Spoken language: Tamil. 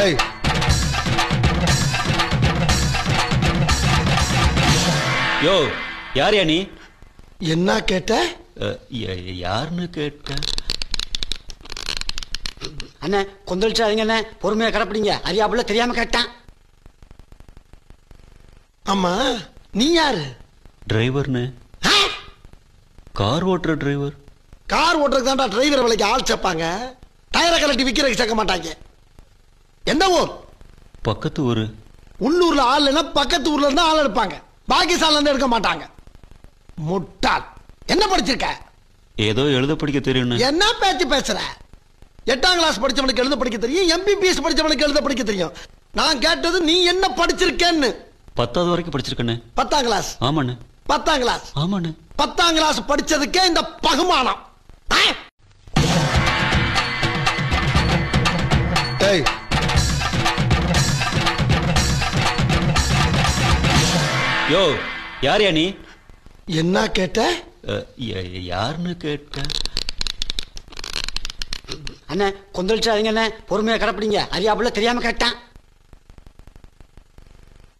ஏய் யோ யார் யா நீ என்ன கேட்ட அஹ், ய- யாருன்னு கேட்ட அண்ணே கொந்தளிச்சாதீங்க அண்ணே பொறுமையா கடப்பிடிங்க அறியாப்புல தெரியாம கேட்டான் ஆமா நீ யாரு டிரைவர்னு ஆ? கார் ஓட்டுற டிரைவர் கார் ஓட்டுறதுக்கு தான்டா டிரைவர் விலைக்கு ஆள் சேர்ப்பாங்க டயரை கலட்டி விற்கிறதுக்கு சேர்க்க மாட்டாங்க எந்த ஊர் பக்கத்து ஊரு உள்ளூர்ல ஆள் இல்லைன்னா பக்கத்து ஊர்ல இருந்தா ஆள் எடுப்பாங்க பாகிஸ்தான்ல இருந்து எடுக்க மாட்டாங்க முட்டாள் என்ன படிச்சிருக்க ஏதோ எழுத படிக்க தெரியும்னு என்ன பேச்சு பேசுற எட்டாம் கிளாஸ் படிச்சவனுக்கு எழுத படிக்க தெரியும் எம்பிபிஎஸ் படிச்சவனுக்கு எழுத படிக்க தெரியும் நான் கேட்டது நீ என்ன படிச்சிருக்கேன்னு பத்தாவது வரைக்கும் படிச்சிருக்கண்ணே பத்தாம் கிளாஸ் ஆமாண்ணே பத்தாம் கிளாஸ் ஆமாண்ணே பத்தாம் கிளாஸ் படிச்சதுக்கே இந்த பகுமானம் ஆ? ஏய் யோ யார் யா நீ என்ன கேட்ட அஹ், ய- யாருன்னு கேட்ட அண்ணே கொந்தளிச்சாதீங்க அண்ணே பொறுமையா கடப்பிடிங்க அறியாப்புல தெரியாம கேட்டான்